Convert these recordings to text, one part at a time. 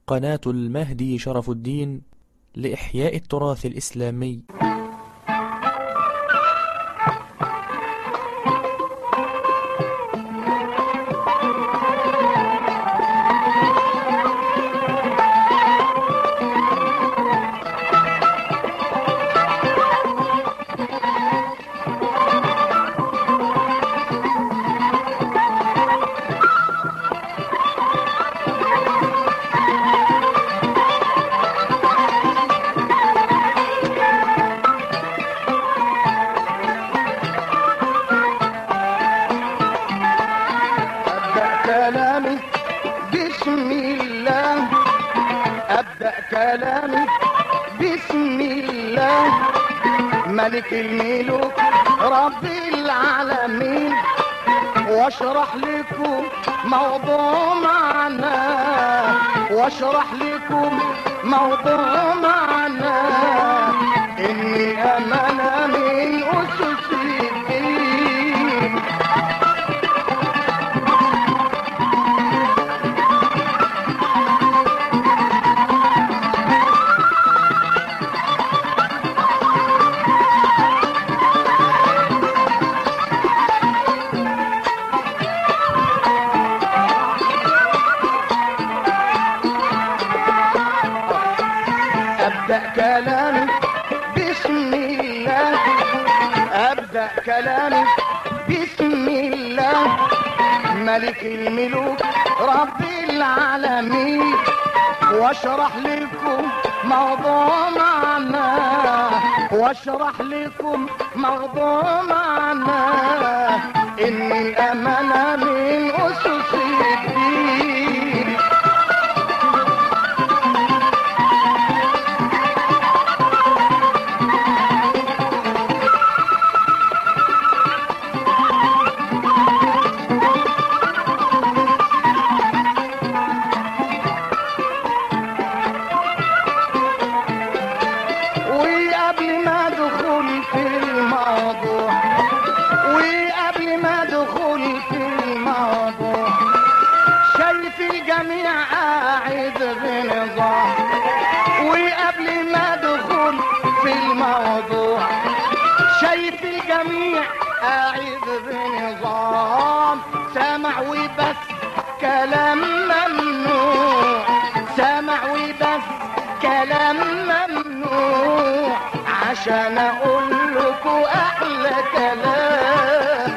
قناة المهدي شرف الدين لإحياء التراث الإسلامي أبدأ كلامي بسم الله أبدأ كلامي بسم الله ملك الملوك رب العالمين واشرح لكم موضوع معناه واشرح لكم موضوع معناه اني امانه من اسس الدين أبدأ كلامي بسم الله أبدأ كلامي بسم الله ملك الملوك رب العالمين واشرح لكم موضوع معناه واشرح لكم موضوع معناه ان الامانه من اسس الدين وقبل ما ادخل في الموضوع وقبل ما ادخل في الموضوع شايف الجميع قاعد بنظام وقبل ما ادخل في الموضوع شايف الجميع قاعد بنظام سامع وبس كلام ممنوع سامع وبس كلام ممنوع عشان اقول لكم احلى كلام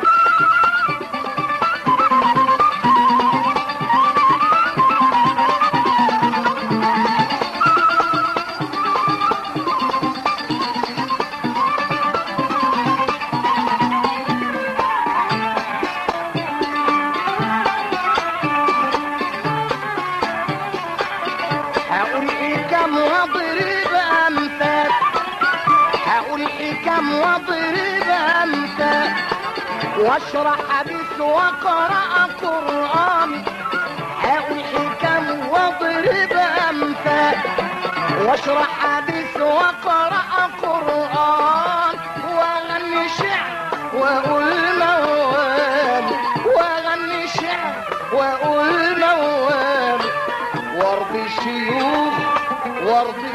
هقول حكم واضرب امثال هقول حكم واضرب امثال واشرح حديث واقرا قران هقول حكم واضرب امثال واشرح حديث واقرا قران واغني شعر واقول موال واغني شعر واقول موال وارض الشيوخ وارض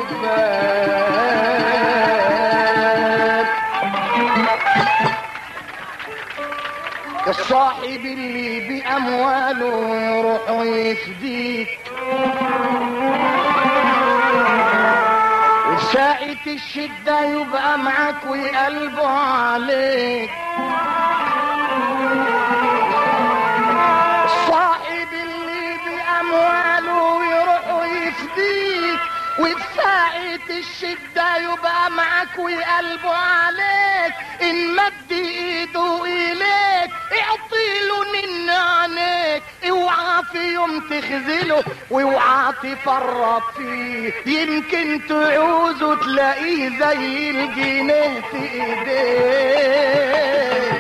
الشباب الصاحب اللي بأمواله يروح ويفديك وساعة الشدة يبقى معاك وقلبه عليك الصاحب اللي بأمواله يروح ويفديك وفي ساعة الشدة يبقى معاك وقلبه عليك إن مد إيده إليك اعطيله من عينيك اوعى في يوم تخذله واوعى تفرط فيه يمكن تعوزه تلاقيه زي الجنيه في ايديك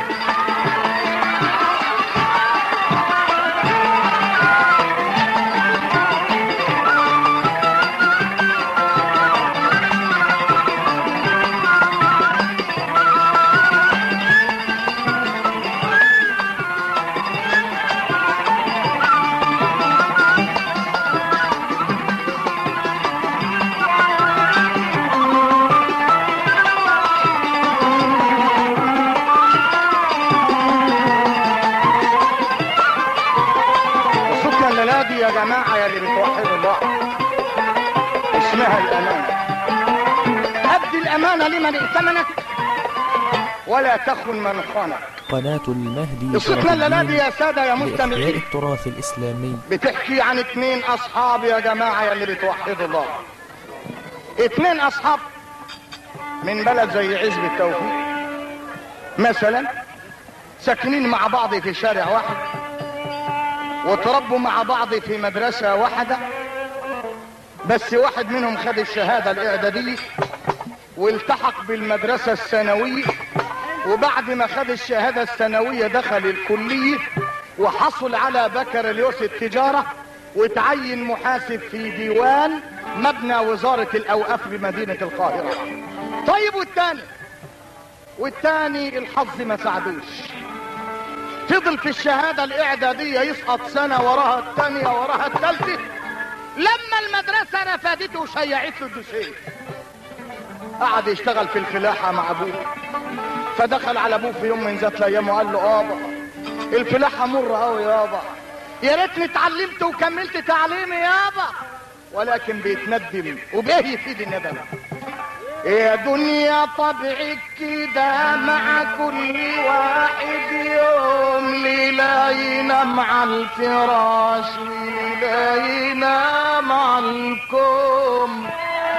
بتوحد الله اسمها الأمانة أدي الأمانة لمن ائتمنك ولا تخن من خانك قناة المهدي شرف قصتنا الليلة دي الدين يا سادة يا لإحياء مستمعين التراث الإسلامي بتحكي عن اتنين اصحاب يا جماعة يا اللي بتوحدوا الله اتنين اصحاب من بلد زي عزب التوفيق مثلا ساكنين مع بعض في شارع واحد وتربوا مع بعض في مدرسة واحدة بس واحد منهم خد الشهادة الاعدادية والتحق بالمدرسة الثانوية وبعد ما خد الشهادة الثانوية دخل الكلية وحصل على بكالوريوس التجارة وتعين محاسب في ديوان مبنى وزارة الأوقاف بمدينة القاهرة طيب والتاني والتاني الحظ ما ساعدوش فضل في الشهادة الإعدادية يسقط سنة وراها الثانية وراها الثالثة لما المدرسة رفضته وشيعت له الدوسيه قعد يشتغل في الفلاحة مع أبوه فدخل على أبوه في يوم من ذات الأيام وقال له يابا الفلاحة مرة أوي يابا يا ريتني اتعلمت وكملت تعليمي يابا ولكن بيتندم وبيه يفيد الندم يا دنيا طبعك كده مع كل واحد يوم ليلة ينام على الفراش ليلة ينام على الكوم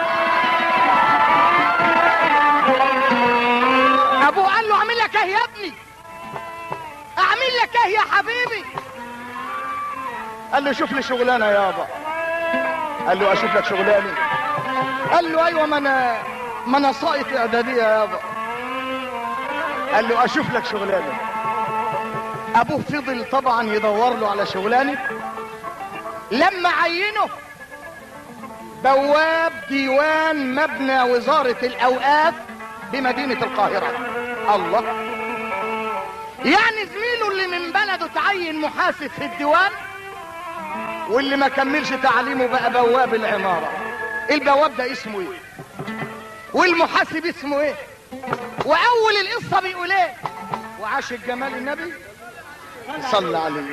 ابوه قال له اعمل لك ايه يا ابني اعمل لك ايه يا حبيبي قال له شوف لي شغلانه يابا قال له اشوف لك شغلانه قال له ايوه ما انا ما انا ساقط اعداديه يابا قال له اشوف لك شغلانه ابوه فضل طبعا يدور له على شغلانه لما عينه بواب ديوان مبنى وزارة الأوقاف بمدينة القاهرة الله يعني زميله اللي من بلده تعين محاسب في الديوان واللي ما كملش تعليمه بقى بواب العمارة البواب ده اسمه ايه والمحاسب اسمه ايه واول القصة بيقول ايه وعاش الجمال النبي صلى عليه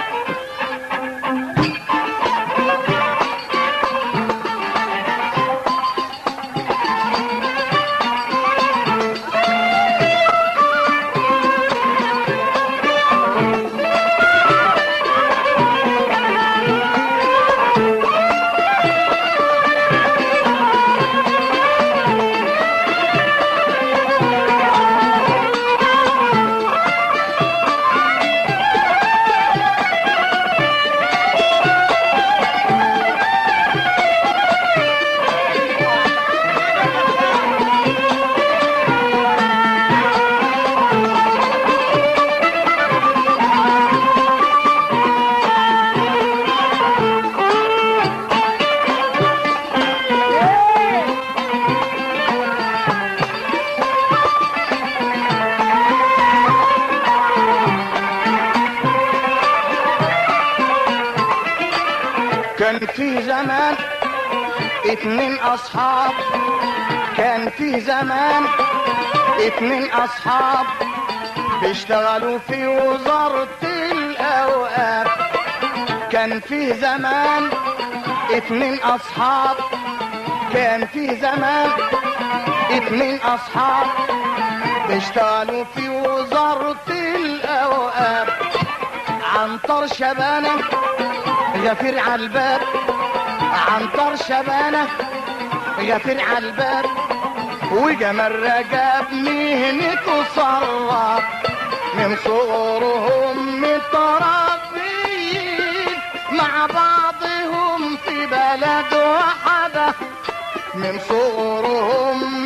كان في زمان اتنين اصحاب كان في زمان اتنين اصحاب بيشتغلوا في وزارة الاوقاف كان في زمان اتنين اصحاب كان في زمان اتنين اصحاب بيشتغلوا في وزارة الاوقاف عنتر شبانه غفير على الباب عنتر شبانة غفير على الباب وجمال رجب مهنته صرف من صغرهم متربيين مع بعضهم في بلد واحدة من صغرهم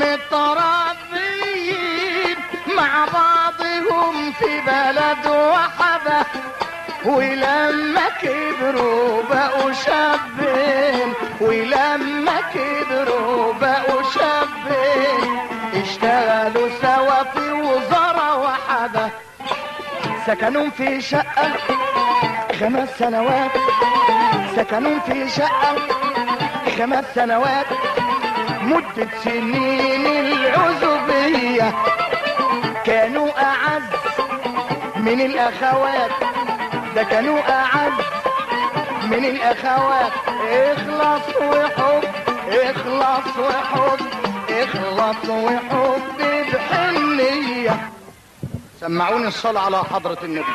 متربيين مع بعضهم في بلد واحدة ولما كبروا بقوا شابين ولما كبروا بقوا شابين اشتغلوا سوا في وزارة واحدة سكنوا في شقة خمس سنوات سكنوا في شقة خمس سنوات مدة سنين العزوبية كانوا أعز من الأخوات ده كانوا أعز من الاخوات اخلص وحب اخلص وحب اخلص وحب بحنية سمعوني الصلاة على حضرة النبي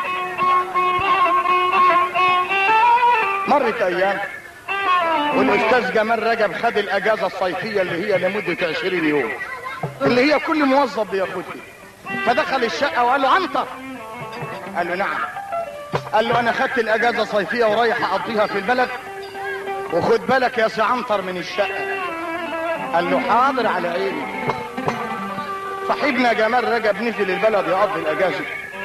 مرت ايام والاستاذ جمال رجب خد الاجازة الصيفية اللي هي لمدة 20 يوم اللي هي كل موظف بياخدها فدخل الشقة وقال له عنتر قال له نعم قال له انا خدت الاجازة الصيفية ورايح اقضيها في البلد وخد بالك يا سي عنتر من الشقة قال له حاضر على عيني صاحبنا جمال رجب نزل البلد يقضي الاجازة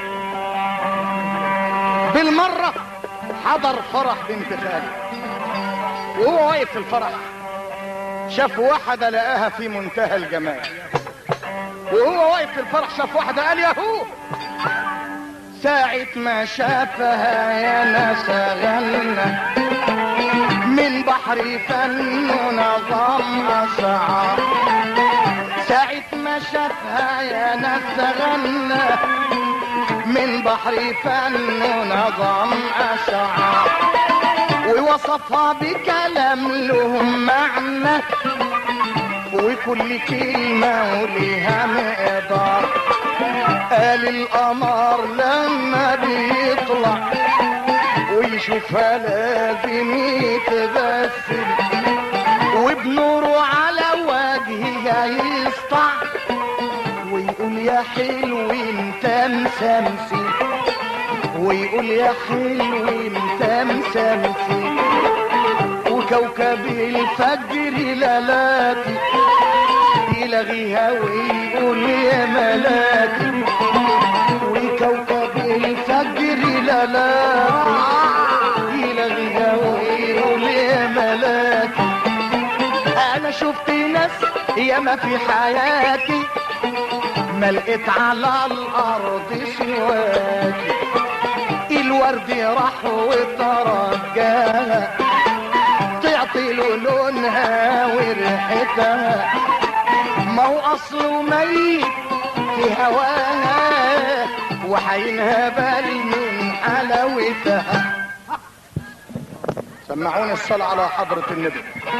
بالمرة حضر فرح بنت خاله وهو واقف في الفرح شاف واحدة لقاها في منتهى الجمال وهو واقف في الفرح شاف واحدة قال ياهو ساعة ما شافها يا ناس غنى من بحر فن ونظام أشعار ساعة ما شافها يا ناس غنى من بحر فن ونظام أشعار ووصفها بكلام لهم معنى وكل كلمة وليها مقدار قال القمر لما بيطلع ويشوفها لازم يتبسم وبنوره على وجهها يسطع ويقول يا حلو انت مسمسم ويقول يا حلو انت مسمسم وكوكب الفجر لالاتي يلغيها ويقول يا ملاكي وكوكب الفجر لالاتي يلغيها ويقول يا ملاكي انا شفت ناس ياما في حياتي ما لقيت على الارض سواكي الورد راح وترجاها تعطي له لونها وريحتها ما هو اصله ميت في هواها وحينهبل من حلاوتها سمعوني الصلاة على حضرة النبي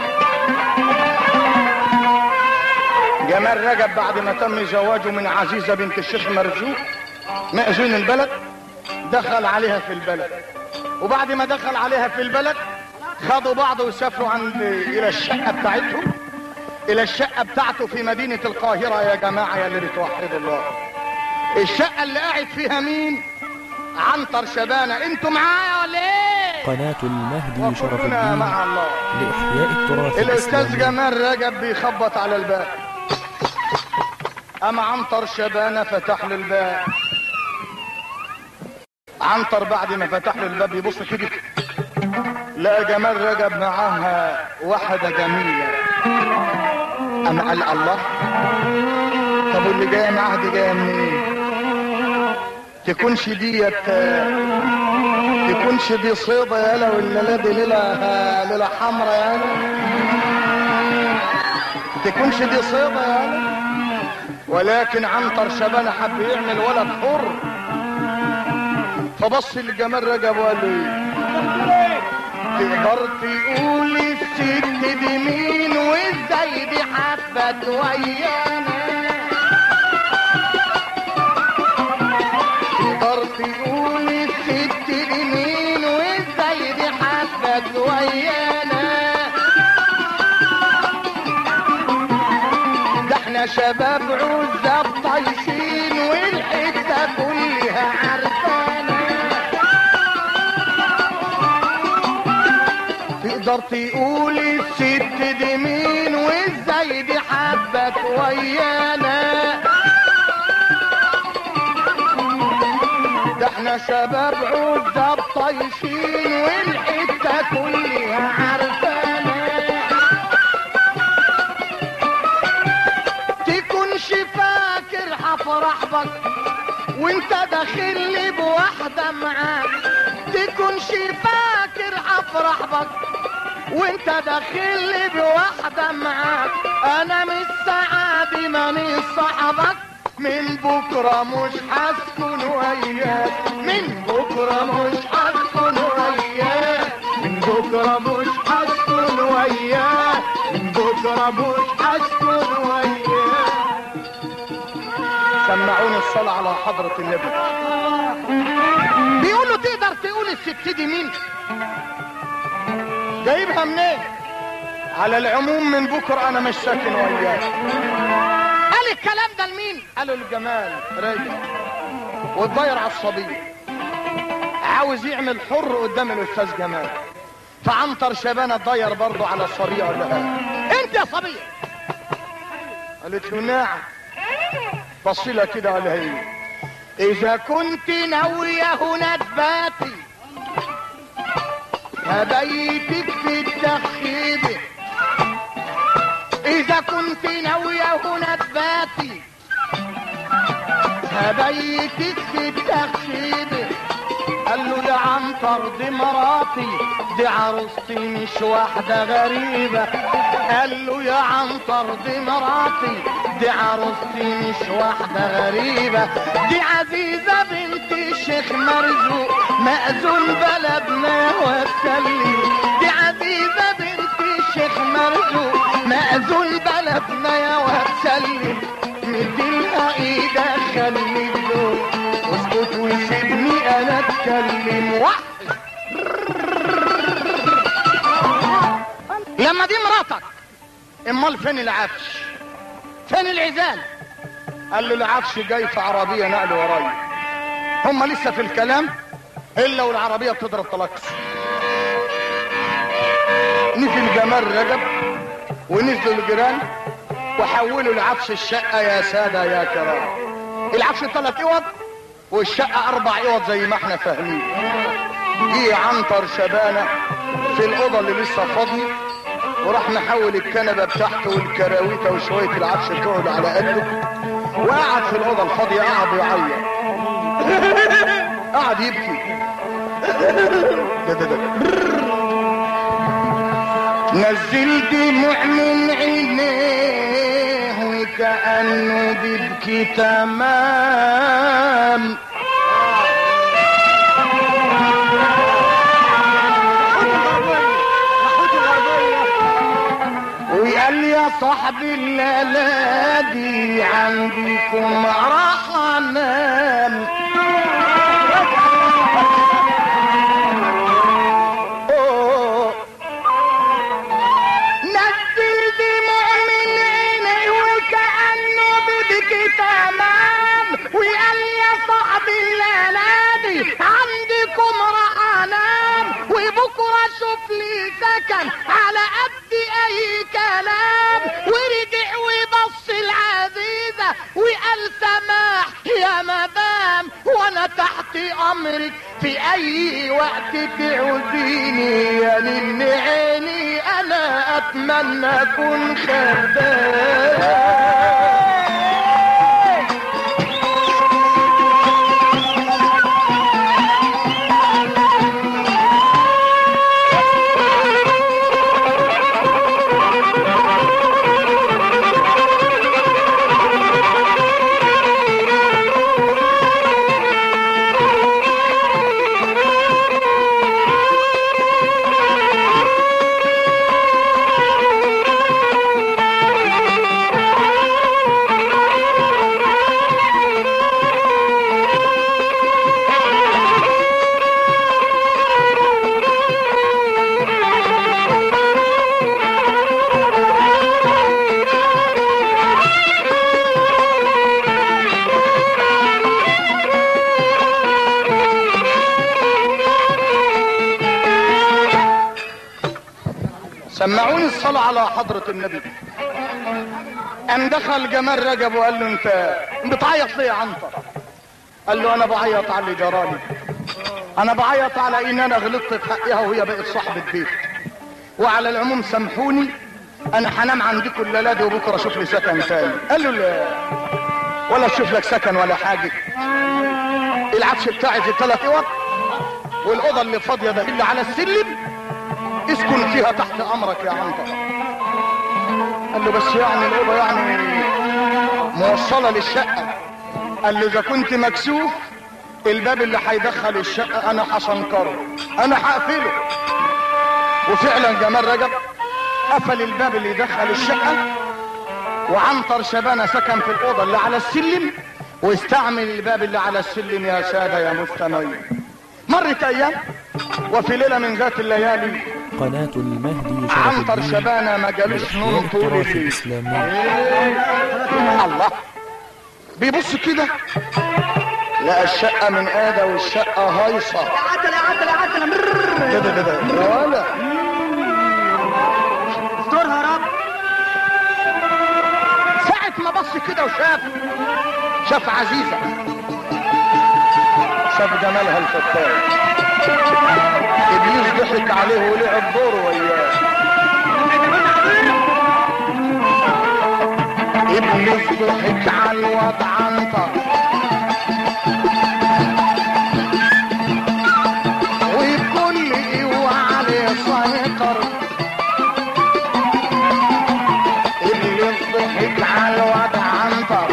جمال رجب بعد ما تم زواجه من عزيزة بنت الشيخ مرزوق مأذون البلد دخل عليها في البلد وبعد ما دخل عليها في البلد خدوا بعض وسافروا عند الى الشقة بتاعتهم الى الشقة بتاعته في مدينة القاهرة يا جماعة يا اللي بتوحدوا الله الشقة اللي قاعد فيها مين عنتر شبانة انتوا معايا ولا ايه قناة المهدي شرف وكلنا الدين مع الله لإحياء التراث الاستاذ الإسلامي جمال رجب بيخبط على الباب اما عنتر شبانه فتح له الباب عنتر بعد ما فتح له الباب يبص كده لقى جمال رجب معاها واحده جميله اما قال الله طب واللي جايه معاها دي جايه منين تكونش ديت تكونش دي صيدة يالا ولا لا دي ليلة ليلة حمرا يالا تكونش دي صيدة يالا ولكن عنتر شبانة حب يعمل ولد حر فبص لجمال رجب وقال له ايه تقدر تقول الست دي مين وازاي دي حبت ويانا تقدر تقول الست دي مين وازاي دي حبت ويانا ده احنا شباب عزاب طايشين والحته كلها عرفانه تقدر تقول الست دي مين وازاي دي حبت ويانا ده احنا شباب عزاب طايشين والحته كلها عرفانه تكونش فاكر هفرح بك وانت داخل لي بواحدة معاك تكونش فاكر هفرح بك وانت داخل لي بواحدة معاك انا مش سعادي ماني صاحبك من بكرة مش هسكن وياك من بكرة مش هسكن وياك من بكرة مش هسكن وياه بكرة مش هسكن وياه سمعوني الصلاة على حضرة النبي بيقولوا تقدر تقول الست دي مين جايبها منين على العموم من بكرة انا مش ساكن وياه قال الكلام ده لمين قالوا الجمال راجع والضير على الصبية عاوز يعمل حر قدام الاستاذ جمال فعنطر شبانة الضير برضه على الصبية قال لها انت يا صبية قالت له نعم بص لها كده قال لها ايه اذا كنت ناوية هنا تباتي هبيتك في التخيب اذا كنت ناوية هنا تباتي هبيتك في التخيب قال له ده عنتر دي مراتي دي عروستي مش واحدة غريبة قال له يا عنتر دي مراتي دي عروستي مش واحدة غريبة دي عزيزة بنت الشيخ مرزوق مأذون بلدنا واتسلي دي عزيزة بنت الشيخ مرزوق مأذون بلدنا يا واتسلي مديلها ايدك خلي الدور اسكت وسيبني انا اتكلم واحد لما دي مراتك امال فين العفش فين العزال قال له العفش جاي في عربية نقل ورايا هم لسه في الكلام الا والعربية بتضرب طلاكس نزل جمال رجب ونزلوا الجيران وحولوا العفش الشقة يا سادة يا كرام العفش ثلاث اوض والشقة اربع اوض زي ما احنا فاهمين جه عنتر شبانة في الاوضة اللي لسه فاضية وراح محول الكنبة بتاعته والكراويته وشوية العفش تقعد على قده وقعد في الأوضة الفاضية قعد يعيط قعد يبكي ده ده ده نزل دموع من عينيه وكأنه بيبكي تمام وقال يا صاحبي الليلة دي عندكم راح انام أوه. نزل دموع من عيني وكأنه بيبكي تمام وقال يا صاحبي الليلة دي عندكم راح انام وبكره شوف لي سكن على قد اي كلام ورجع وبص العزيزة وقال سماح يا مدام وانا تحت امرك في اي وقت تعوزيني يا لن عيني انا اتمنى اكون خدام سمعوني الصلاة على حضرة النبي قام دخل جمال رجب وقال له انت بتعيط ليه يا عنتر قال له انا بعيط على اللي جرالي انا بعيط على ان انا غلطت في حقها وهي بقت صاحبة بيت وعلى العموم سامحوني انا هنام عندكم الليله دي وبكره اشوف لي سكن تاني قال له لا ولا اشوف لك سكن ولا حاجه العفش بتاعي في ثلاث اوض والاوضه اللي فاضيه ده اللي على السلم اسكن فيها تحت امرك يا عنتر قال له بس يعني الاوضه يعني موصله للشقه قال له اذا كنت مكسوف الباب اللي هيدخل الشقه انا هسنكره انا هقفله وفعلا جمال رجب قفل الباب اللي يدخل الشقة وعنتر شبانة سكن في الأوضة اللي على السلم واستعمل الباب اللي على السلم يا سادة يا مستمعين مرت أيام وفي ليلة من ذات الليالي قناة المهدي شرف عنتر الدين شبانة ما جالوش نوم لإحياء طول التراث الليل الإسلامي الله بيبص كده لقى الشقة من آدة والشقة هايصة يا عتل يا عتل يا عتل مرر كده كده يا ولا استرها يا رب ساعة ما بص كده وشاف شاف عزيزة شاف جمالها الفتاة ابليس ضحك عليه ولعب دوره وياه ابليس ضحك على الواد عنتر وبكل قوة عليه سيطر ابليس ضحك على الواد عنتر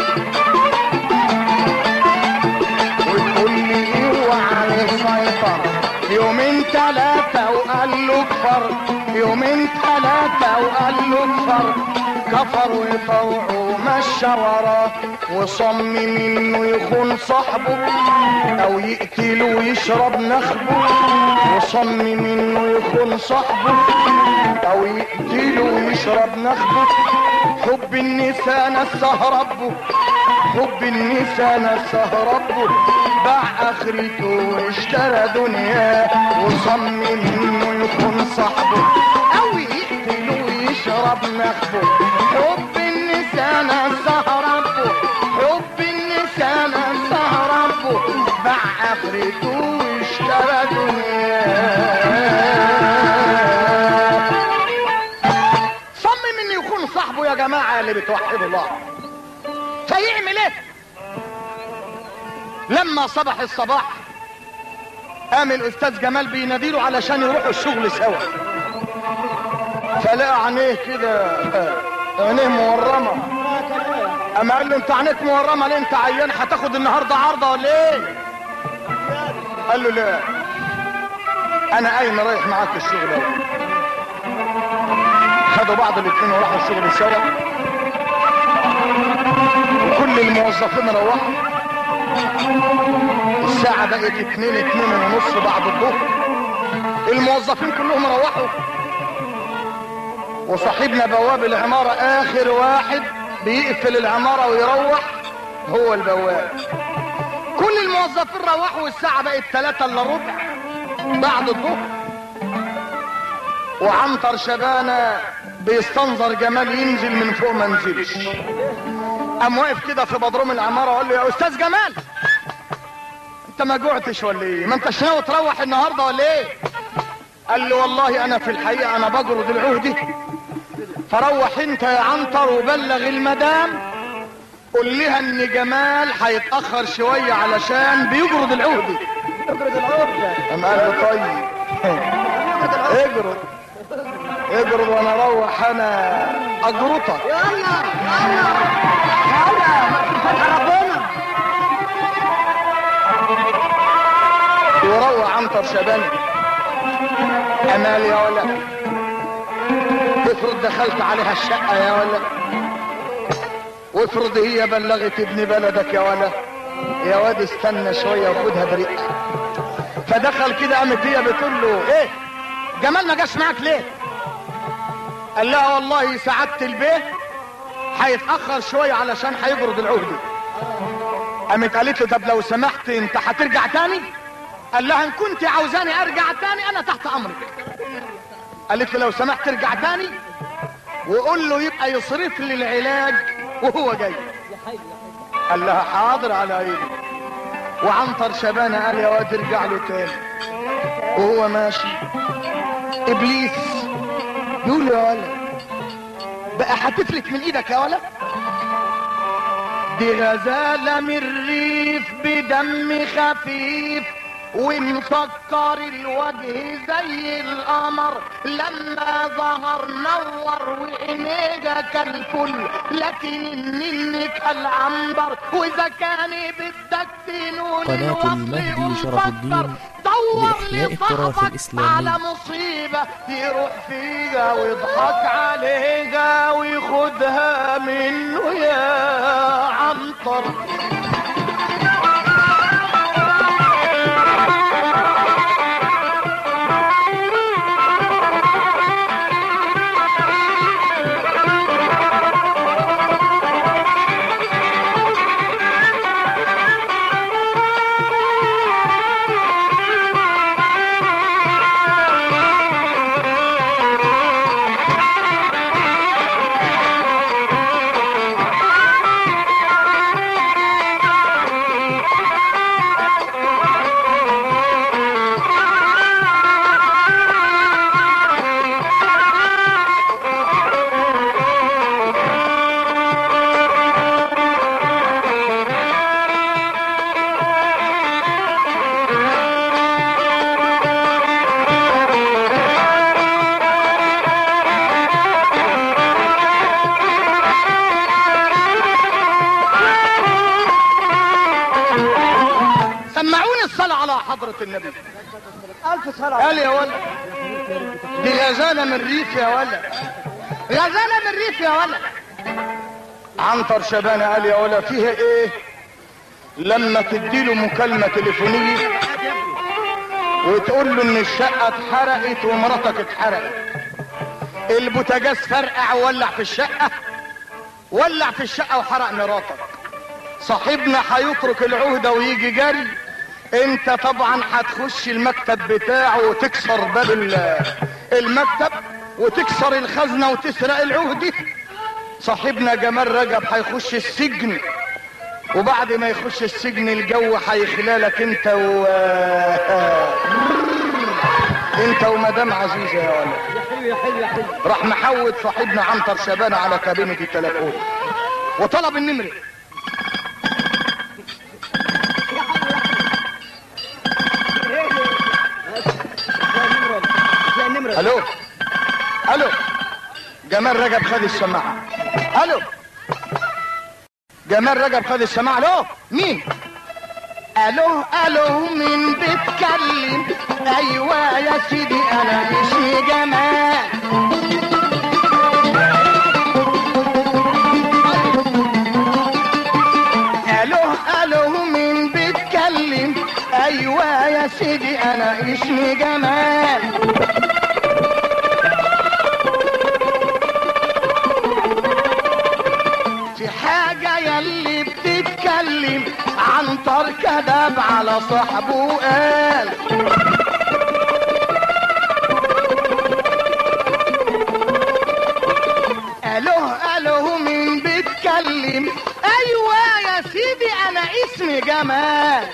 وكل قوة عليه سيطر يومين ثلاثة وقال له كفر يومين ثلاثة وقال له كفر كفر وطوعه مشى وراه وصمم انه يخون صاحبه او يقتله ويشرب نخبه وصمم انه يخون صاحبه او يقتله ويشرب نخبه حب النساء نسه ربه حب النساء نسه ربه باع اخرته واشترى دنياه وصمم انه يكون صاحبه او يقتله ويشرب نخبه حب النساء نسه ربه حب النساء نسه ربه باع اخرته واشترى دنياه صمم انه يكون صاحبه يا جماعه اللي بتوحدوا الله فيعمل ايه لما صبح الصباح قام الاستاذ جمال بيناديله علشان يروحوا الشغل سوا فلقى عينيه كده عينيه مورمه اما قال له انت عينيك مورمه ليه انت عيان هتاخد النهارده عرضه ولا ايه قال له لا انا قايم رايح معاك الشغل اهو خدوا بعض الاثنين وراحوا الشغل سوا وكل الموظفين روحوا الساعة بقت اتنين اتنين ونص بعد الظهر الموظفين كلهم روحوا وصاحبنا بواب العمارة اخر واحد بيقفل العمارة ويروح هو البواب كل الموظفين روحوا والساعة بقت تلاتة الا ربع بعد الظهر وعنتر شبانة بيستنظر جمال ينزل من فوق ما نزلش قام واقف كده في بدروم العمارة وقال له يا استاذ جمال انت ما جوعتش ولا ايه ما انتش ناوي تروح النهارده ولا ايه قال له والله انا في الحقيقة انا بجرد العهدة فروح انت يا عنتر وبلغ المدام قول لها ان جمال هيتاخر شويه علشان بيجرد العهدة اجرد العقدة قام قال له طيب اجرد اجرد وانا اروح انا اجرطك يلا يلا يلا فتح ربنا وروح عنتر شباني امال يا ولد افرض دخلت عليها الشقة يا ولد وافرض هي بلغت ابن بلدك يا ولد يا واد استنى شوية وخدها بريئة فدخل كده قامت هي بتقول له ايه جمال ما جاش معاك ليه قال لها والله سعادة البيه هيتأخر شوية علشان هيجرد العهدة قامت قالت له طب لو سمحت انت هترجع تاني قال لها ان كنت عاوزاني ارجع تاني انا تحت امرك قالت له لو سمحت ارجع تاني وقول له يبقى يصرف لي العلاج وهو جاي قال لها حاضر على ايدي وعنتر شبانه قال يا واد ارجع له تاني وهو ماشي ابليس يقول له يا ولد بقى هتفلت من ايدك يا ولد دي غزالة من الريف بدم خفيف ومسكر الوجه زي القمر لما ظهر نور وعينيها كالفل لكن النن كالعنبر واذا كان بدك تنول قناة الوصل المهدي شرف الدين ومفكر دور لإحياء لي التراث صاحبك الإسلامي. على مصيبة يروح فيها ويضحك عليها وياخدها منه يا عنتر سمعوني الصلاة على حضرة النبي ألف صلاة قال يا ولد دي غزالة من ريف يا ولد غزالة من ريف يا ولد عنتر شبانة قال يا ولد فيها ايه لما تديله مكالمة تليفونية وتقول له ان الشقة اتحرقت ومراتك اتحرقت البوتاجاز فرقع وولع في الشقة ولع في الشقة وحرق مراتك صاحبنا هيترك العهدة ويجي جري انت طبعا هتخش المكتب بتاعه وتكسر باب ال- المكتب وتكسر الخزنة وتسرق العهدة صاحبنا جمال رجب هيخش السجن وبعد ما يخش السجن الجو هيخلالك انت و انت ومدام عزيزة يا ولد يا حلو يا حلو يا حلو راح محود صاحبنا عنتر شبانة على كابينة التليفون وطلب النمرة لا النمرة الو الو جمال رجب خد السماعة الو جمال رجب خد السماعة الو مين الو الو مين بيتكلم ايوه يا سيدي انا اسمي جمال الو الو مين بيتكلم ايوه يا سيدي انا اسمي جمال في حاجة يلي بتتكلم عن طار كذب على صاحبه قال الو الو مين بيتكلم ايوه يا سيدي انا اسمي جمال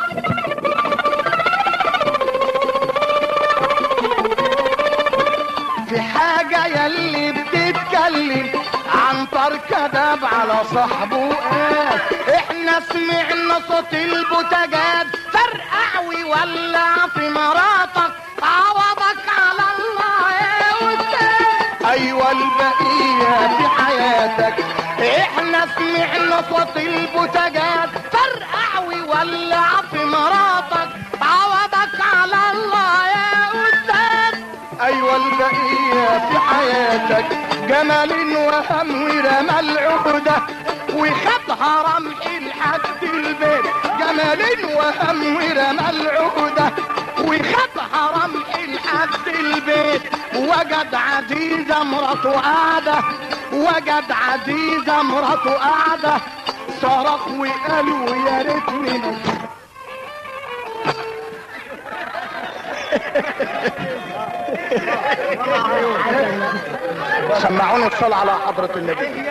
في حاجة يلي بتتكلم عن طار كذب على صاحبه قال احنا سمعنا صوت البوتاجاز فرقع ويولع في مراتك عوضك على الله يا استاذ ايوه البقية في حياتك احنا سمعنا صوت البوتاجاز فرقع ويولع في مراتك عوضك على الله يا استاذ ايوه البقية في حياتك جمال وهم ورمى العهدة وخدها رمح لحد البيت جمال وهم ورمى العهدة وخدها رمح لحد البيت وجد عزيزة مراته قاعدة وجد عزيزة مراته قاعدة صرخ وقالوا يا ريتني سمعوني الصلاة على حضرة النبي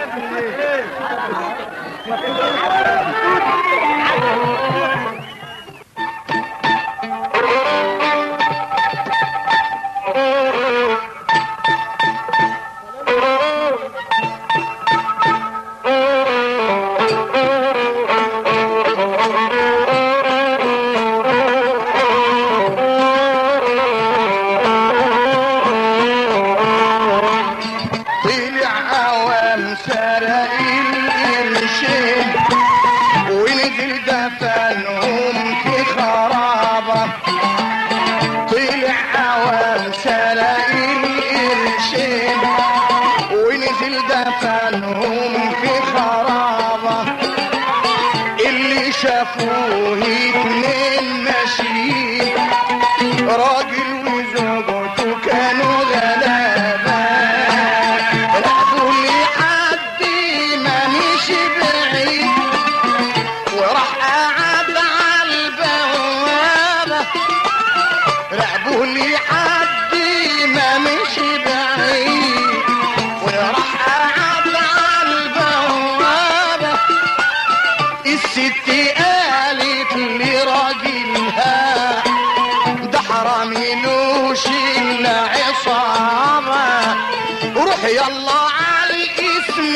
سرق القرشين ونزل دفنهم في خرابة طلع عوام سرق القرشين ونزل دفنهم في خرابة اللي شافوه اتنين ماشيين راجل وزوجته كانوا غلابة رقبوا لحد ما مشي بعيد وراح قعد على البوابة رقبوا لحد ما مشي بعيد وراح قعد على البوابة الست قالت لراجلها ده حرام يلوش الا عصابة روح يلا على الاسم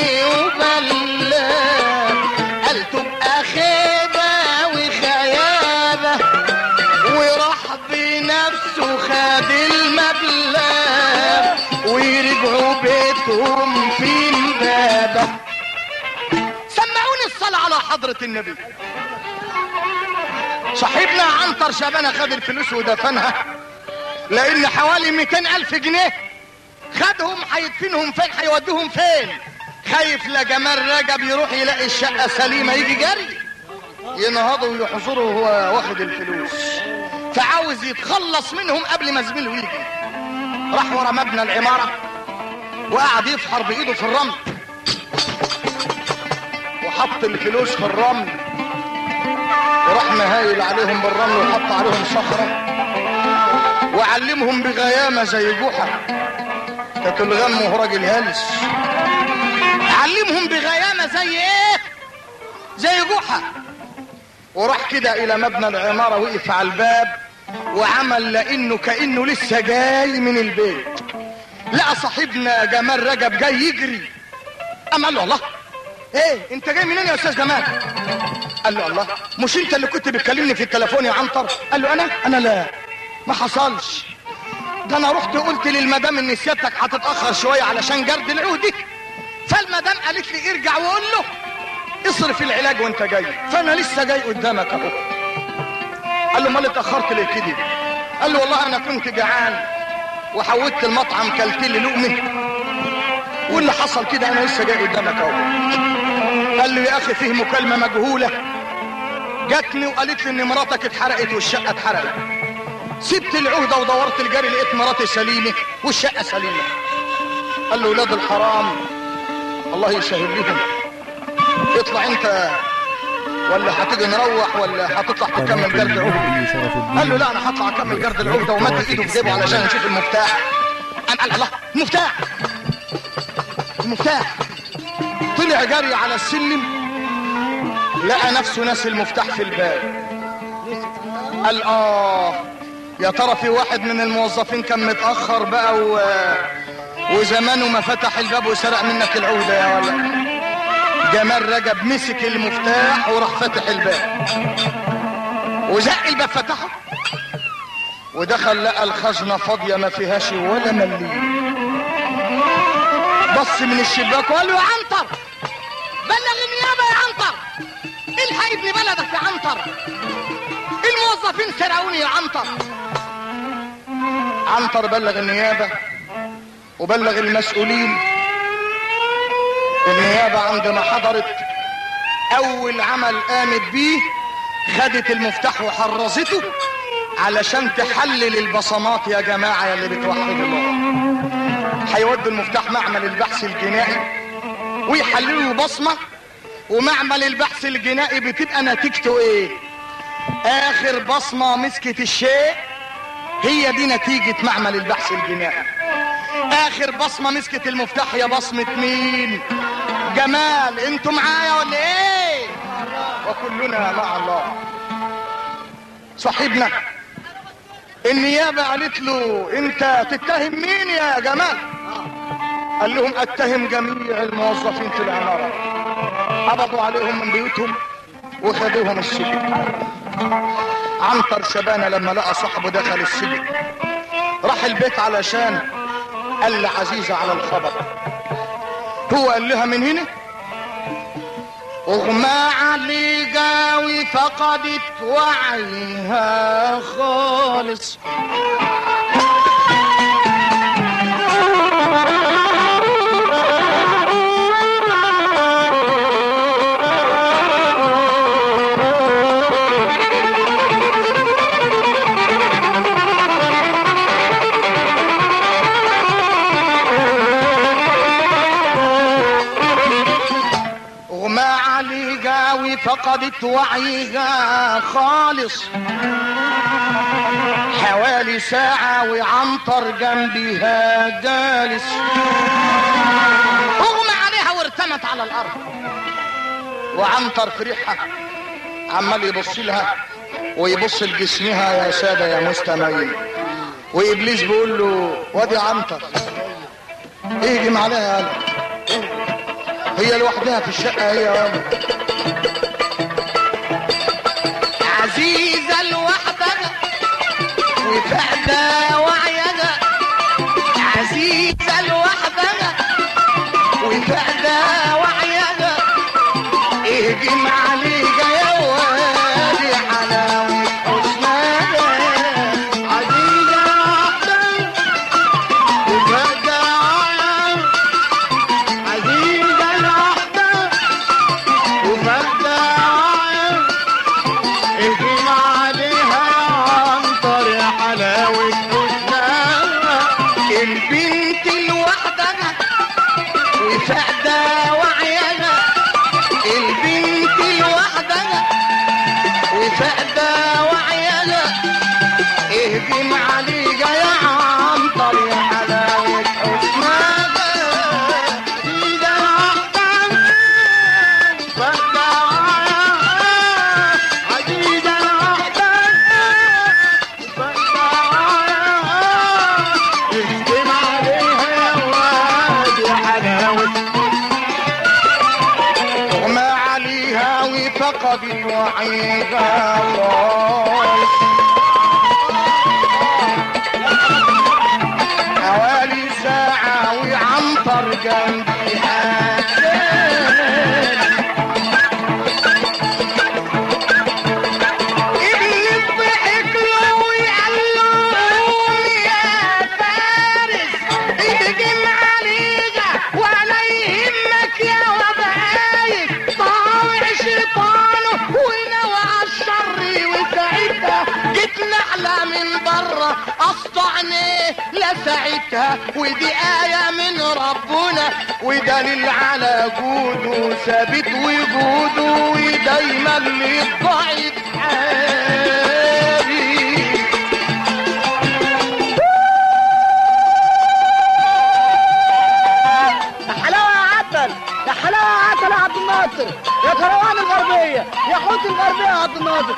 وبلغ قال تبقى خيبة وخيابة وراح بنفسه خد المبلغ ورجعوا بيتهم في امبابة سمعوني الصلاة على حضرة النبي صاحبنا عنتر شبانة خد الفلوس ودفنها لان حوالي 200 الف جنيه خدهم هيدفنهم فين هيوديهم فين خايف لا جمال رجب يروح يلاقي الشقة سليمة يجي جري ينهضوا ويحظروا وهو واخد الفلوس فعاوز يتخلص منهم قبل ما زميله يجي راح ورا مبنى العمارة وقعد يفحر بإيده في الرمل وحط الفلوس في الرمل وراح مهايل عليهم بالرمل وحط عليهم صخرة وعلمهم بغيامة زي جحا كانت الغم وهو راجل هلس علمهم بغيامة زي ايه زي جحا وراح كده الى مبنى العمارة وقف على الباب وعمل لانه كانه لسه جاي من البيت لقى صاحبنا جمال رجب جاي يجري قام قال له الله ايه انت جاي منين يا استاذ جمال قال له الله مش انت اللي كنت بتكلمني في التليفون يا عنتر قال له انا انا لا ما حصلش ده انا رحت قلت للمدام ان سيادتك هتتاخر شويه علشان جرد العودي فالمدام قالت لي ارجع وقول له اصرف العلاج وانت جاي فانا لسه جاي قدامك اهو قال له امال اتاخرت ليه كده قال له والله انا كنت جعان وحودت المطعم كلت لي لقمه واللي حصل كده انا لسه جاي قدامك اهو قال له يا اخي فيه مكالمه مجهوله جاتني وقالت لي ان مراتك اتحرقت والشقه اتحرقت سبت العهده ودورت الجري لقيت مراتي سليمه والشقه سليمه قال له ولاد الحرام الله يسهل لهم اطلع انت ولا هتيجي نروح ولا هتطلع تكمل جرد العهده شرف الدين قال له لا انا هطلع اكمل جرد العهده ومد ايده في جيبه علشان نشوف المفتاح قام قال الله المفتاح المفتاح طلع جري على السلم لقى نفسه ناسي المفتاح في الباب قال اه يا ترى في واحد من الموظفين كان متاخر بقى و... وزمانه ما فتح الباب وسرق منك العهده يا ولا جمال رجب مسك المفتاح وراح فتح الباب وزق الباب فتحه ودخل لقى الخزنة فاضية ما فيهاش ولا مليم بص من الشباك وقال له يا عنتر بلغ النيابة يا عنتر الحق ابن بلدك يا عنتر الموظفين سرقوني يا عنتر عنتر بلغ النيابة وبلغ المسؤولين النيابة عندما حضرت أول عمل قامت بيه خدت المفتاح وحرزته علشان تحلل البصمات يا جماعة يا اللي بتوحدوا الله هيودوا المفتاح معمل البحث الجنائي ويحللوا البصمة ومعمل البحث الجنائي بتبقى نتيجته ايه اخر بصمة مسكت الشيء هي دي نتيجة معمل البحث الجنائي اخر بصمة مسكت المفتاح يا بصمة مين جمال انتوا معايا ولا ايه وكلنا مع الله صاحبنا النيابة قالت له انت تتهم مين يا جمال قال لهم اتهم جميع الموظفين في العمارة قبضوا عليهم من بيوتهم وخدوهم السجن عنتر شبانة لما لقى صاحبه دخل السجن راح البيت علشان قال لعزيزة على الخبر هو قال لها من هنا اغمى علي قاوي فقدت وعيها خالص اغمى علي قاوي فقدت وعيها خالص حوالي ساعة وعنطر جنبها جالس اغمى عليها وارتمت على الارض وعنطر في ريحها عمال يبص لها ويبص لجسمها يا سادة يا مستمعين وابليس بيقول له وادي عنطر اهجم عليها يا قلب هي لوحدها في الشقة هي ولا عزيزة لوحدها وفقدة وعيها عزيزة لوحدها وفقدة وعيها اهجم عليك يا وادي حلاوة حسنها عزيزة لوحدها وفقدة وعيها عزيزة لوحدها وفقدة وعيها اهجم عليها يا عنتر يا حلاوة حسنها البنت لوحدها وفقدة وعيها البنت لوحدها وفقدة وعيها اهجم عليها يا عنتر يا حلاوة حسنها إذا لوحدها وفقدة وعيها عزيزة لوحدها وفقدة وعيها اهجم عليها يا واد يا حلاوة اغمى عليها وفقدت وعيها خالص حوالي ساعة وعنطر جنبها ابن الضحك له وقال له قوم يا فارس اهجم عليها ولا يهمك يا وبايك طاوع شيطانه ونوى على الشر وساعتها جيت نحلة من بره قطعني لسعتها ودي آية من ربنا ودليل على جوده ثابت وجوده ودايما للضعيف حالي يا حلاوه يا عسل يا حلاوه يا عسل يا عبد الناصر يا كروان الغربيه يا حوت الغربيه يا عبد الناصر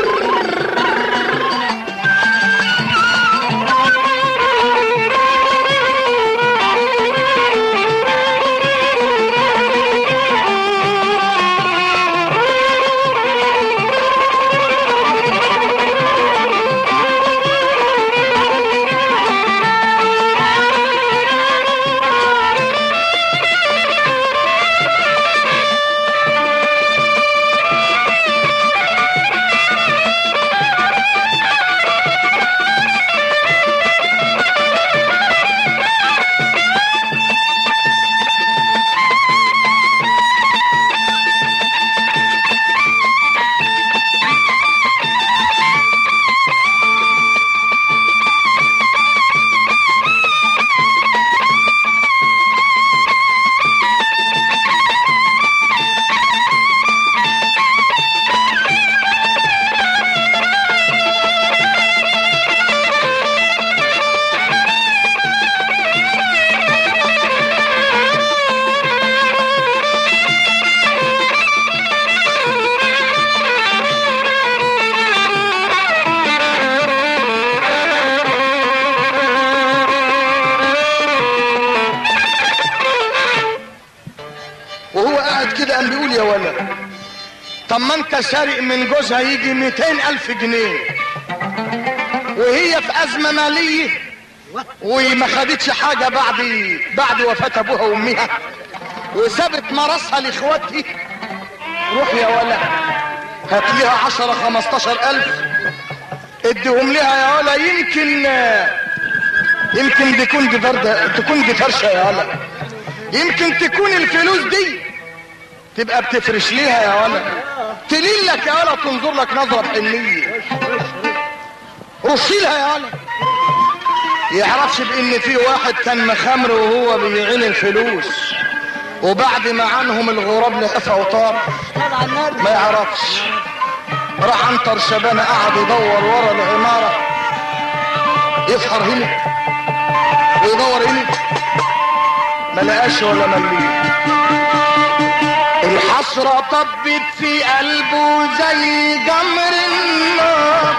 وهو قاعد كده قام بيقول يا ولد طب ما انت سارق من جوزها يجي 200 الف جنيه وهي في ازمه ماليه وما خدتش حاجه بعد بعد وفاه ابوها وامها وسابت مراسها لاخواتي روح يا ولا هات ليها عشرة خمستاشر الف اديهم لها يا ولا يمكن يمكن دي تكون دي فردة تكون دي فرشة يا ولا يمكن تكون الفلوس دي تبقى بتفرش ليها يا ولا تلين لك يا ولا تنظر لك نظرة بحنية رشي لها يا ولا يعرفش بان في واحد كان مخمر وهو بيعين الفلوس وبعد ما عنهم الغراب لقفه وطار طبعا النبي ما يعرفش راح عنتر شبانه قعد يدور ورا العماره يفحر هنا ويدور هنا ما لقاش ولا مليه الحسرة طبت في قلبه زي جمر النار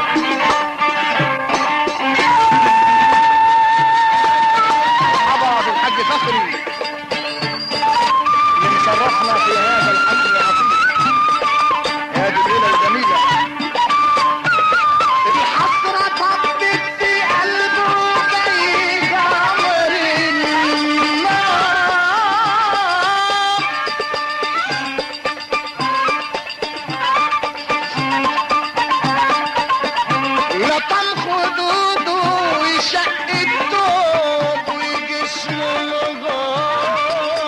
مرحبا بالحاج فخري اللي مشرفنا في هذا الحفل العظيم هذه الليلة الجميلة الحسرة طبت في قلبه زي جمر النار لطم خدوده ويشق الدود وجسمه الغار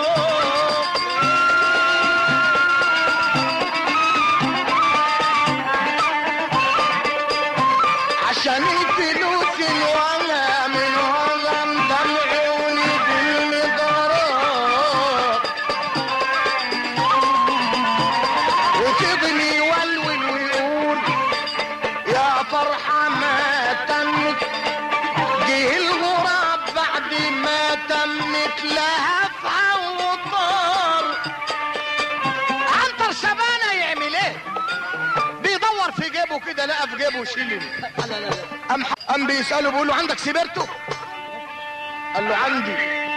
عشان الفلوس الولا من هضم دمعي ونزل مضرار وفضل يولول ويقول يا فرحة ما تمت جه الغراب بعد ما تمت لهفها وطار عنتر شبانة يعمل ايه بيدور في جيبه كده لقى في جيبه شيلين لا لا لا قام قام بيسأله بيقول له عندك سيبرتو قال له عندي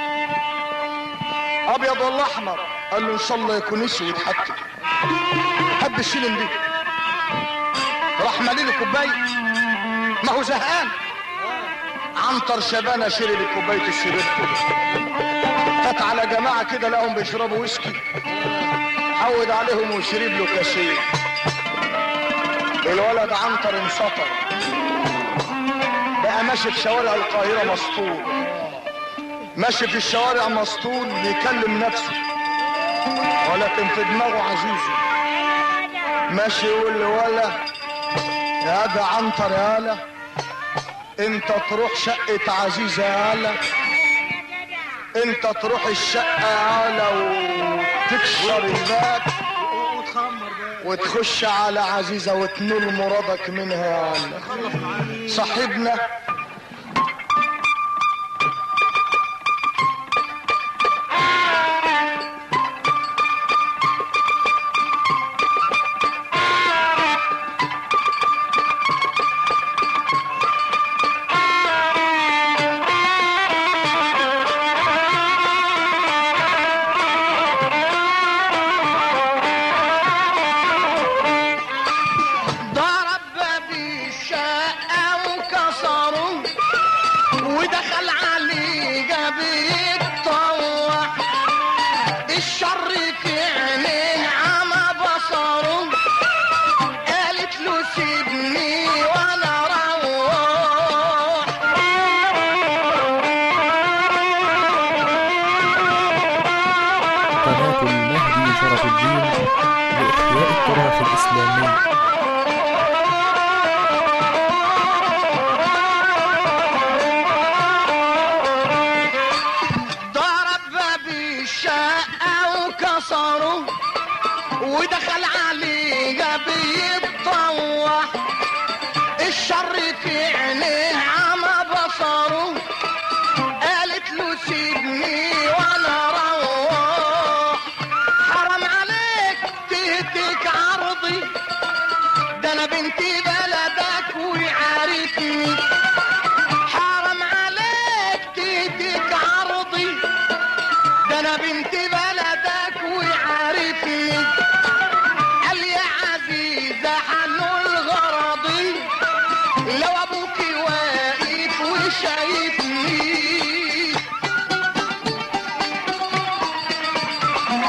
ابيض ولا احمر قال له ان شاء الله يكون اسود حتى حب الشيلين دي راح مالي له كوبايه ما هو زهقان عنتر شبانه شرب كوبايه السيبرتو فات على جماعه كده لقاهم بيشربوا ويسكي حود عليهم وشرب له كاسين الولد عنتر انسطر بقى ماشي في شوارع القاهرة مسطول ماشي في الشوارع مسطول بيكلم نفسه ولكن في دماغه عزيزه ماشي يقول له ولا يا ده عنتر يا هلا انت تروح شقة عزيزة يا هلا انت تروح الشقة يا هلا وتكسر الباب وتخمر بقى وتخش على عزيزة وتنول مرادك منها يا هلا خلص معانا صاحبنا ضرب بابي الشقة وكسره ودخل عليه جاب يتطوع الشر في عينيه عمى بصره قالت له سيبني وانا اروح قناة المهدي شرف الدين لإحياء التراث الإسلامي ضرب بابي الشقة وكسره ودخل عليه جاب يتطوع الشر في عينيه عمى بصره قالت له سيبني وانا اروح حرام عليك تهتك عرضي ده انا بنتي بلدك وعارفني حرام عليك تهتك عرضي ده انا بنت بلدك وعارفني قال يا عزيزة حنول غرضي لو ابوك واقف وشايفني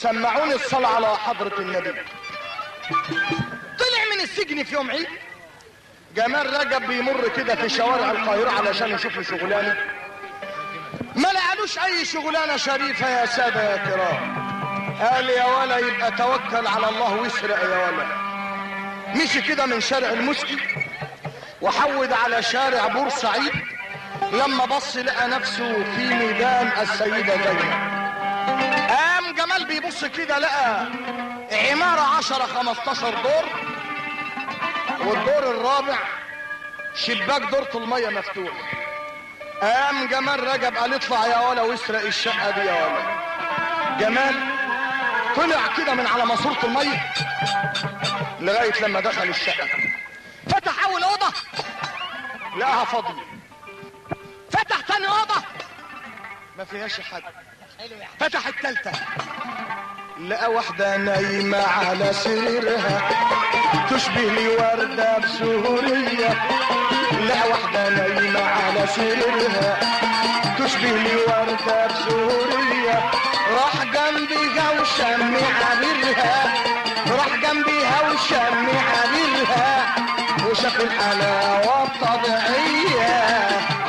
سمعوني الصلاة على حضرة النبي طلع من السجن في يوم عيد جمال رجب بيمر كده في شوارع القاهرة علشان يشوف له شغلانة ما لقالوش اي شغلانة شريفة يا سادة يا كرام قال يا ولا يبقى توكل على الله واسرق يا ولا مشي كده من شارع المسكي وحود على شارع بورسعيد لما بص لقى نفسه في ميدان السيدة زينب قام جمال بيبص كده لقى عمارة عشرة خمستاشر دور والدور الرابع شباك دورة المية مفتوح قام جمال رجب قال اطلع يا ولا واسرق الشقة دي يا ولا جمال طلع كده من على ماسورة المية لغاية لما دخل الشقة فتح اول اوضة لقاها فاضية فتح تاني اوضة ما فيهاش حد فتح التالتة لقى واحدة نايمة على سريرها تشبه لي وردة بسهولية لقى واحدة نايمة على سريرها تشبه لي وردة بسهولية راح جنبيها وشم عبيرها راح جنبيها وشم عبيرها وشاف الحلاوة الطبيعية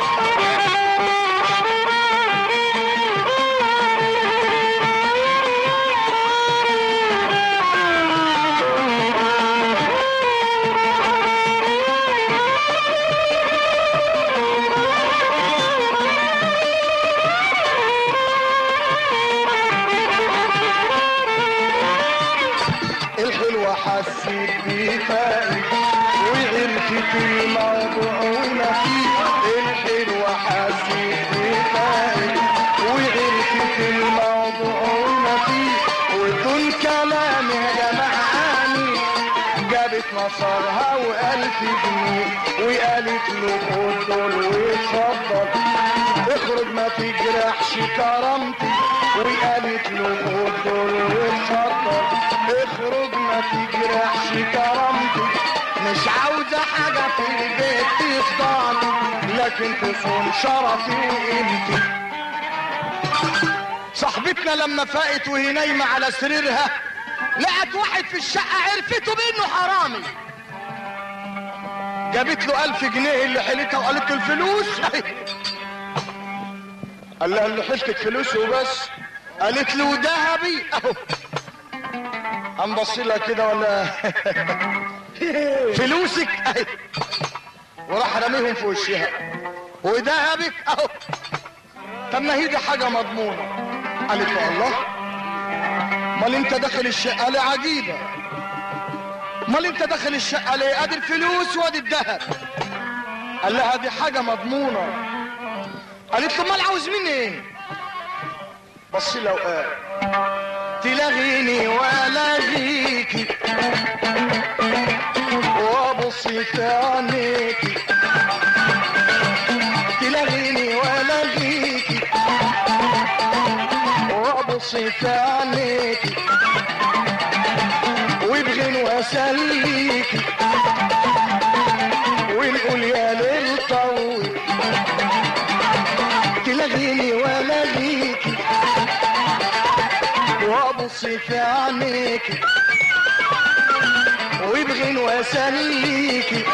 الحلوة حسيت بفائي وعرفت الموضوع وما فيه الحلوة حسيت بفائي وعرفت الموضوع وما فيه وكل كلامها جمع عامي جابت مصارها وألف جنيه وقالت له خد دول واتفضل اخرج ما تجرحش كرامتي وقالت له خد دول واتفضل اخرج ما تجرحش كرامتي مش عاوزة حاجة في البيت تفضل لكن تصون شرفي وقيمتي صاحبتنا لما فاقت وهي نايمة على سريرها لقت واحد في الشقة عرفته بانه حرامي جابت له ألف جنيه اللي حيلتها وقالت له الفلوس قال لها اللي حيلتك فلوس وبس قالت له ذهبي اهو قام بص لها كده ولا فلوسك اهي وراح رميهم في وشها وذهبك اهو طب ما هي دي حاجه مضمونه قالت له الله امال انت داخل الشقه ليه عجيبه امال انت داخل الشقه ليه ادي الفلوس وادي الذهب قال لها دي حاجه مضمونه قالت له امال عاوز مني ايه بص لها وقال تلغيني والغيكي وابص في عينيكي تلغيني والغيكي وابص في عينيكي وابغن واسليكي ونقول يا ليل طويل تلغيني والغيكي وابص في عينيكي وابغن واسليكي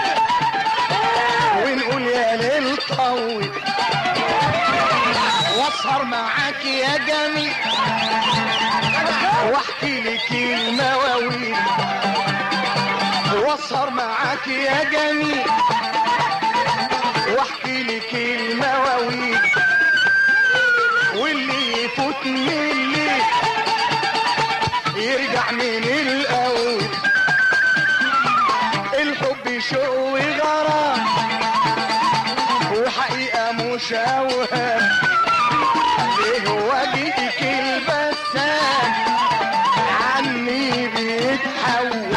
ونقول يا ليل طويل واسهر معاك يا جميل واحكي لك المواويل واسهر معاك يا جميل واحكي لك المواويل واللي يفوت من الليل يرجع من الاول الحب شوق وغرام وحقيقة مش اوهام ليه وجهك البسام عني بيتحول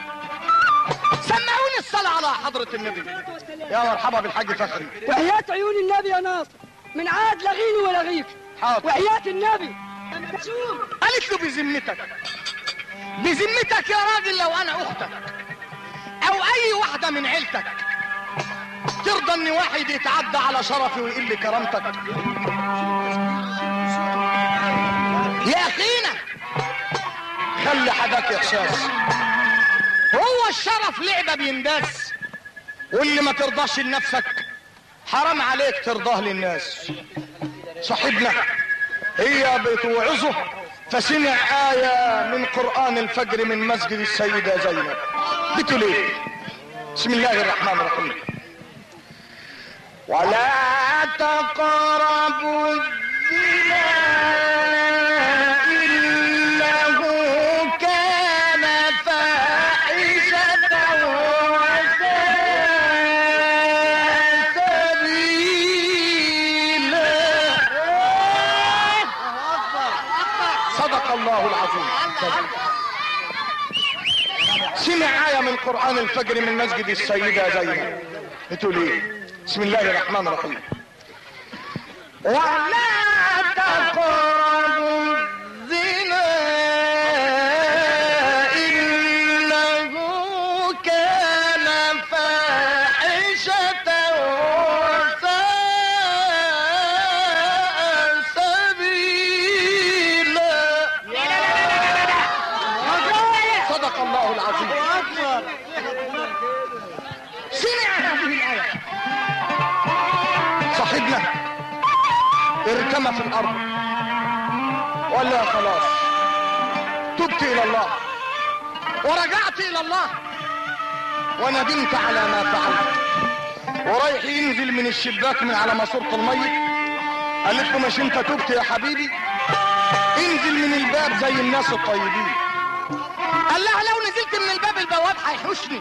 سمعوني الصلاة على حضرة النبي يا مرحبا بالحاج فخري وحياة عيون النبي يا ناصر من عاد لغيني ولغيك حاضر وحياة النبي لما تشوف قالت له بذمتك بذمتك يا راجل لو انا اختك او اي واحدة من عيلتك ترضى ان واحد يتعدى على شرفي ويقل كرامتك يا اخينا اللي حداك احساس هو الشرف لعبه بينداس واللي ما ترضاش لنفسك حرام عليك ترضاه للناس صاحبنا هي بتوعظه فسمع آية من قرآن الفجر من مسجد السيدة زينب بتقول ايه بسم الله الرحمن الرحيم ولا تقربوا الزنا إنه كان فاحشة وساء سبيلا صدق الله العظيم سمع آية من قرآن الفجر من مسجد السيدة زينب بتقول ايه بسم الله الرحمن الرحيم ولا تقربوا الزنا إنه كان فاحشة وساء سبيلا صدق الله العظيم سمع هذه الآية صاحبنا ارتمى في الأرض ولا خلاص تبت إلى الله ورجعت إلى الله وندمت على ما فعلت ورايح ينزل من الشباك من على ماسورة الميت قالت له مش انت تبت يا حبيبي انزل من الباب زي الناس الطيبين قال لها لو نزلت من الباب البواب هيحوشني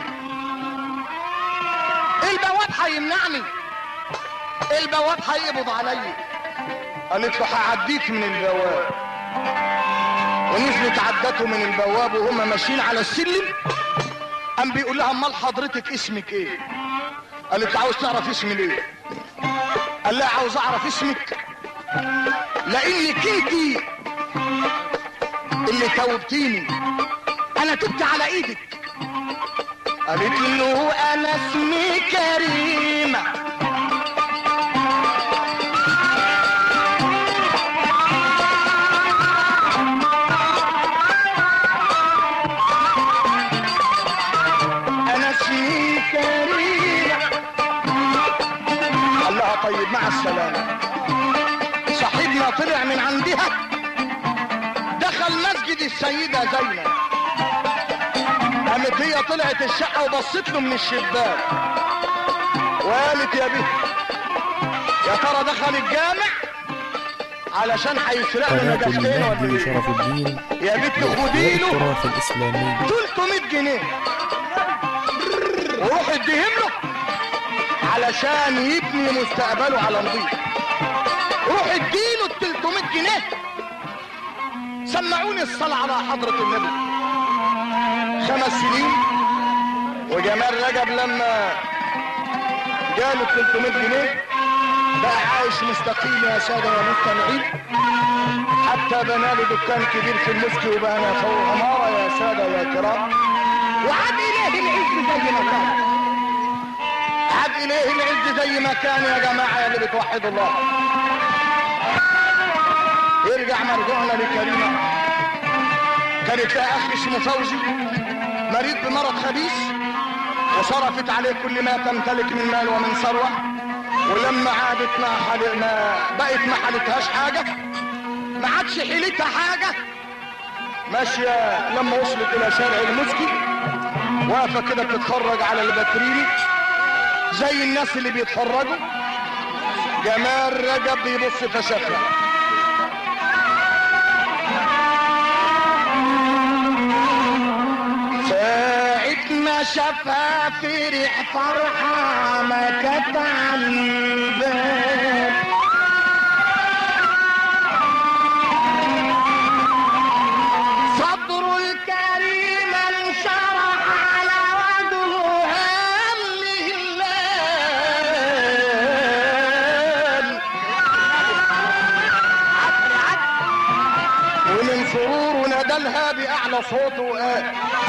البواب هيمنعني البواب هيقبض عليا قالت له هعديك من البواب ونزلت عدته من البواب وهم ماشيين على السلم قام بيقول لها امال حضرتك اسمك ايه قالت له عاوز تعرف اسمي ليه قال لها عاوز اعرف اسمك لانك انت اللي توبتيني انا تبت على ايدك قالت له انا اسمي كريمه انا اسمي كريمه قال لها طيب مع السلامه صاحبنا طلع من عندها دخل مسجد السيده زينب قامت هي طلعت الشقه وبصت له من الشباك وقالت يا بيه يا ترى دخل الجامع علشان هيسرق لنا قناة جفتين ولا المهدي ايه شرف الدين يا بنت لإحياء خدي له التراث الإسلامي 300 جنيه وروح اديهم له علشان يبني مستقبله على نظيف روح اديله ال 300 جنيه سمعوني الصلاة على حضرة النبي خمس سنين وجمال رجب لما جاله 300 جنيه بقى عايش مستقيم يا سادة يا مستمعين حتى بنى له دكان كبير في المسك وبنى فوق عمارة يا سادة يا كرام وعاد إليه العز زي ما كان عاد إليه العز زي ما كان يا جماعة يا اللي بتوحدوا الله يرجع مرجوعنا لكريمة كانت لها أخ اسمه فوزي مريض بمرض خبيث وصرفت عليه كل ما تمتلك من مال ومن ثروة ولما عادت ما حل... ما بقت ما حلتهاش حاجة ما عادش حيلتها حاجة ماشية لما وصلت إلى شارع المسكي واقفة كده بتتفرج على الباتريني زي الناس اللي بيتفرجوا جمال رجب بيبص فشافها ساعة ما شافها فرح فرحة ما كانت على البال صدر الكريم انشرح على وجهها الليل ومن سرور ندلها بأعلى صوته وقال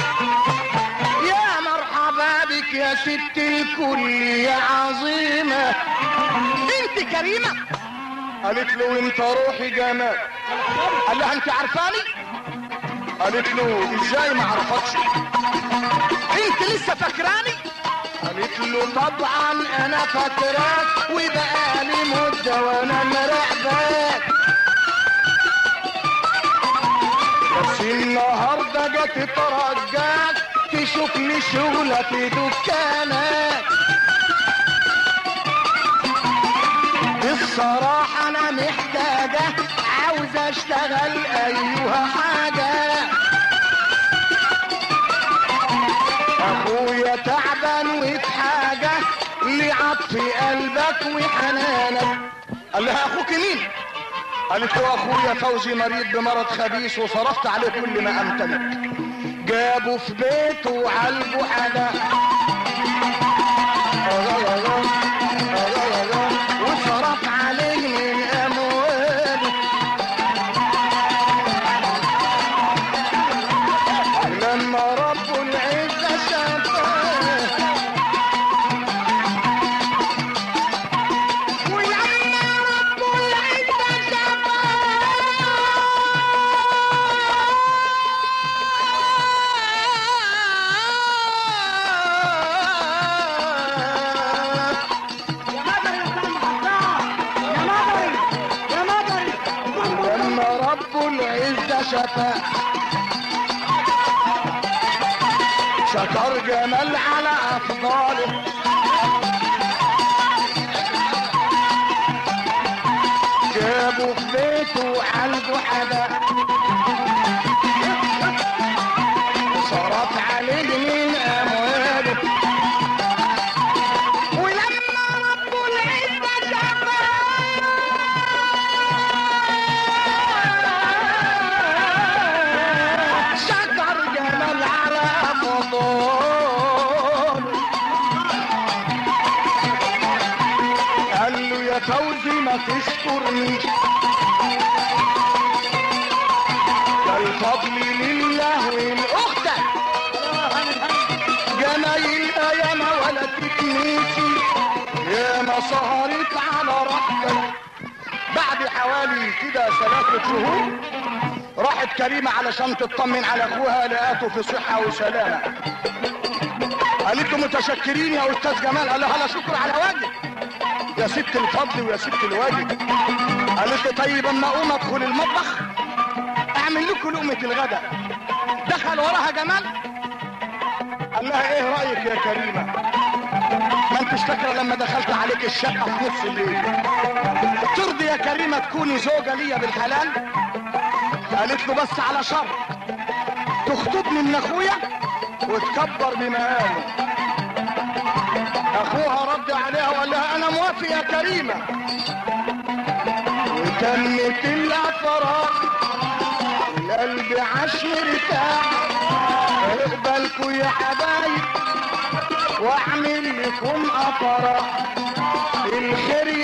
يا مرحبا بك يا ست الكل يا عظيمة انت كريمة قالت له انت روحي جمال قال لها انت عارفاني قالت له ازاي ما عرفتش انت لسه فاكراني قالت له طبعا انا فاكراك وبقالي مده وانا مراقباك بس النهارده جت ترجاك تشوف لي شغله في دكانك الصراحة أنا محتاجة عاوز أشتغل أيها حاجة أخويا تعبان وفي حاجة لعطف قلبك وحنانك قال لها أخوك مين؟ قالت له أخويا فوزي مريض بمرض خبيث وصرفت عليه كل ما أمتلك جابوا في بيته وعالجوا حاجة وصرف عليه من امواله لما رب العزة شافاه ولما رب العزة شافاه يا مدري يا سلام حطاه يا مدري يا مدري لما رب العزة شفاه شكر جمال على أفضاله جابوا في بيته وعالجوا حدا صرف عليه من أمواله ولما رب العزة شفاه شكر جمال على أفضاله قال له يا فوزي ما تشكرني ده الفضل لله والاختك جمايلها يا ما ولا تتنسي يا ما سهرت على رحمتك بعد حوالي كده ثلاثة شهور راحت كريمة علشان تطمن على اخوها لقاته في صحة وسلامة قالت له متشكرين يا استاذ جمال قال لها لا شكر على واجب يا ست الفضل ويا ست الواجب قالت له طيب اما اقوم ادخل المطبخ اعمل لكم لقمة الغداء دخل وراها جمال قال لها ايه رايك يا كريمه ما انتش فاكره لما دخلت عليك الشقه في نص الليل ترضي يا كريمه تكوني زوجه ليا بالحلال قالت له بس على شرط تخطبني من اخويا وتكبر بمقامه اخوها رد عليها وقال لها انا موافق يا كريمه وتمت الافراح القلب عاش مرتاح اقبلكوا يا حبايب واعمل لكم افراح الخير